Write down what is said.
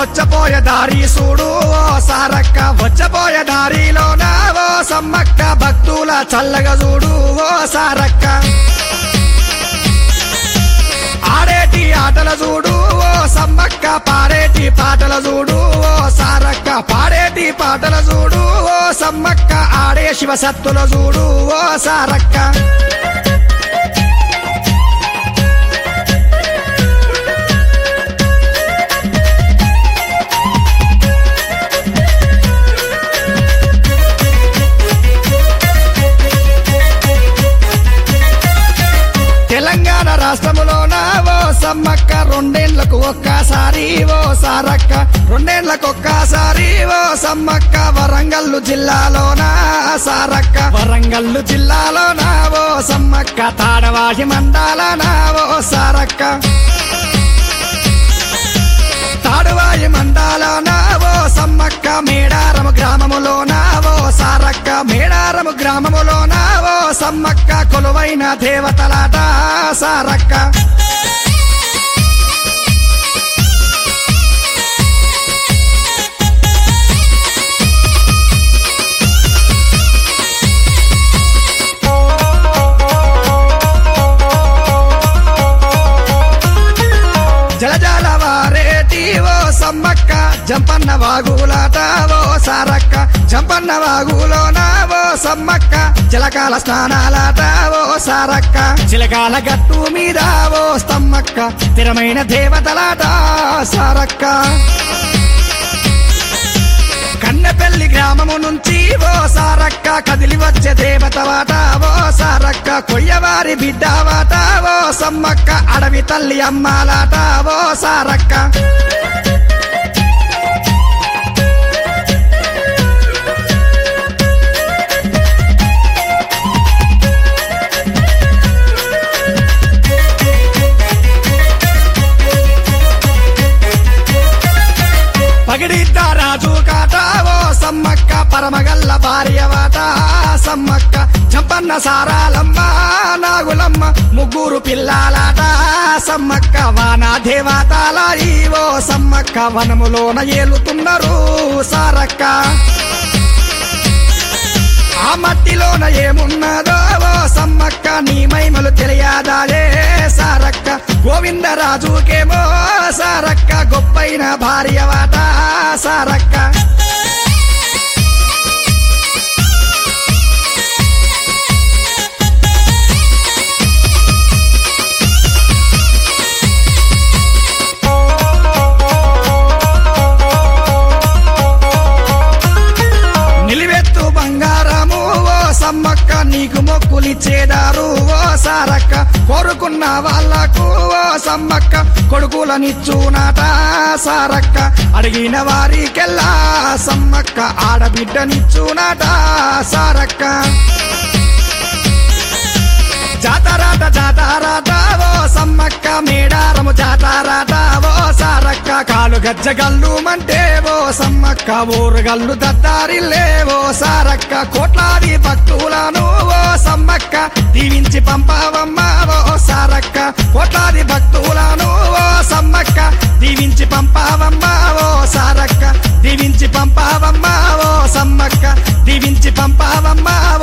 వచ్చపోయే దారి చూడు ఓ సారక్క వచ్చపోయే దారిలోన ఓ సమ్మక్క భక్తుల చల్లగా చూడు ఓ సారక్క ఆడేటి ఆటల చూడు ఓ సమ్మక్క పాడేటి పాటల చూడు ఓ సారక్క పాడేటి పాటల చూడు ఓ సమ్మక్క ఆడే శివసత్తుల చూడు ఓ సారక్క తెలంగాణ రాష్ట్రములోన ఓ సమ్మక్క రెండేళ్లకు ఒక్కసారి ఓ సారక్క రెండేళ్లకు ఒక్కసారి ఓ సమ్మక్క వరంగల్లు జిల్లాలోన సారక్క వరంగల్లు జిల్లాలోన ఓ సమ్మక్క తాడవాడి మండలాన ఓ సారక్క తాడువాయి మండలాన ఓ సమ్మక్క మేడారము గ్రామములోన ఓ సారక్క మేడారము గ్రామములోన ఓ సమ్మక్క కొలువైన దేవతలాట సారక్క జలజాల వారేటి ఓ సమ్మక్క జంపన్న వాగులాట ఓ సారక్క జంపన్న వాగులోన ఓ సమ్మక్క చిలకాల స్నానాలాట ఓ సారక్క చిలకాల గట్టు మీద ఓ సమ్మక్క స్థిరమైన దేవతలాట సారక్క కన్నెపల్లి గ్రామము నుంచి ఓ సారక్క కదిలి వచ్చే దేవతవాట ఓ సారక్క కొయ్యవారి బిడ్డవాట ఓ సమ్మక్క అడవి తల్లి అమ్మాలాట ఓ సారక్క పగిడిద్ద రాజు కాట ఓ సమ్మక్క పరమగల్ల భార్యవాట సమ్మక్క చంపన్న సారాలమ్మ నాగులమ్మ ముగ్గురు పిల్లాలాట సమ్మక్క వాన దేవతాల ఈ ఓ సమ్మక్క వనములోన ఏలుతున్నారు సారక్క ఆ మట్టిలోన ఏమున్నదో ఓ సమ్మక్క నీ మైమలు తెలియదాలే సారక్క గోవిందరాజుకేమో సారక్క గొప్పైన భార్యవాట సారక్క నిలివెత్తు బంగారము ఓ సమ్మక్క నీకు మొక్కులిచ్చేదారు ఓ సారక్క కోరుకున్న వాళ్ళకు ఓ సమ్మక్క కొడుకులనిచ్చునాట సారక్క అడిగిన వారికెల్లా సమ్మక్క ఆడబిడ్డనిచ్చునాట సారక్క జాతరాట జాతారాట ఓ సమ్మక్క మేడారము జాతారాట ఓ సారక్క కాలు గజ్జగల్లు మంటే ఓ సమ్మక్క ఊరుగల్లు దత్తారిల్లే ఓ సారక్క కోట్లాది భక్తులను ఓ సమ్మక్క దీవించి పంపావమ్మ ఓ సారక్క కోట్లాది భక్తులను ఓ సమ్మక్క దీవించి పంపావమ్మ ఓ సారక్క దీవించి పంపావమ్మ ఓ సమ్మక్క దీవించి పంపావమ్మ